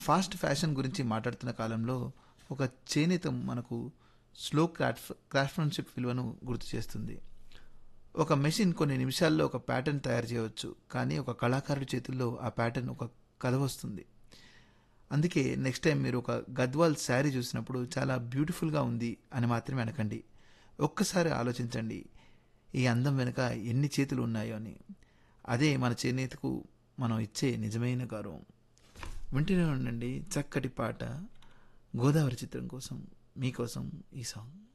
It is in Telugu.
ఫాస్ట్ ఫ్యాషన్ గురించి మాట్లాడుతున్న కాలంలో ఒక చేనేత మనకు స్లో క్రాఫ్ట్ క్రాఫ్ట్మన్షిప్ విలువను గుర్తు చేస్తుంది ఒక మెషిన్ కొన్ని నిమిషాల్లో ఒక ప్యాటర్న్ తయారు చేయవచ్చు కానీ ఒక కళాకారుడి చేతుల్లో ఆ ప్యాటర్న్ ఒక కథ వస్తుంది అందుకే నెక్స్ట్ టైం మీరు ఒక గద్వాల్ శారీ చూసినప్పుడు చాలా బ్యూటిఫుల్గా ఉంది అని మాత్రమే అనకండి ఒక్కసారి ఆలోచించండి ఈ అందం వెనుక ఎన్ని చేతులు ఉన్నాయో అని అదే మన చేనేతకు మనం ఇచ్చే నిజమైన గౌరవం వింటూనే ఉండండి చక్కటి పాట గోదావరి చిత్రం కోసం మీకోసం ఈ సాంగ్